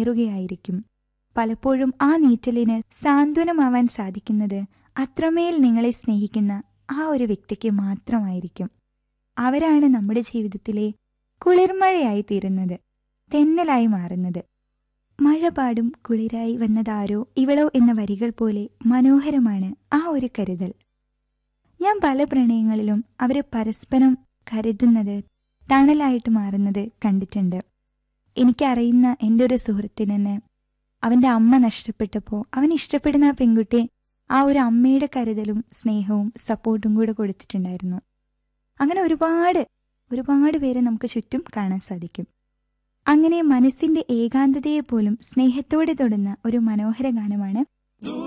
നീറുകയായിരിക്കും പലപ്പോഴും ആ നീറ്റലിന് സാന്ത്വനമാവാൻ സാധിക്കുന്നത് അത്രമേൽ നിങ്ങളെ സ്നേഹിക്കുന്ന ആ ഒരു വ്യക്തിക്ക് മാത്രമായിരിക്കും അവരാണ് നമ്മുടെ ജീവിതത്തിലെ കുളിർമഴയായി തീരുന്നത് തെന്നലായി മാറുന്നത് മഴ പാടും കുളിരായി വന്നതാരോ ഇവളോ എന്ന വരികൾ പോലെ മനോഹരമാണ് ആ ഒരു കരുതൽ ഞാൻ പല പ്രണയങ്ങളിലും അവരെ പരസ്പരം കരുതുന്നത് തണലായിട്ട് മാറുന്നത് കണ്ടിട്ടുണ്ട് എനിക്കറിയുന്ന എൻ്റെ ഒരു സുഹൃത്തിന് തന്നെ അവൻ്റെ അമ്മ നഷ്ടപ്പെട്ടപ്പോൾ അവൻ ഇഷ്ടപ്പെടുന്ന ആ പെൺകുട്ടി ആ ഒരു അമ്മയുടെ കരുതലും സ്നേഹവും സപ്പോർട്ടും കൂടെ കൊടുത്തിട്ടുണ്ടായിരുന്നു അങ്ങനെ ഒരുപാട് ഒരുപാട് പേരെ നമുക്ക് ചുറ്റും കാണാൻ സാധിക്കും അങ്ങനെ മനസ്സിന്റെ ഏകാന്തതയെ പോലും സ്നേഹത്തോടെ തൊടുന്ന ഒരു മനോഹര ഗാനമാണ്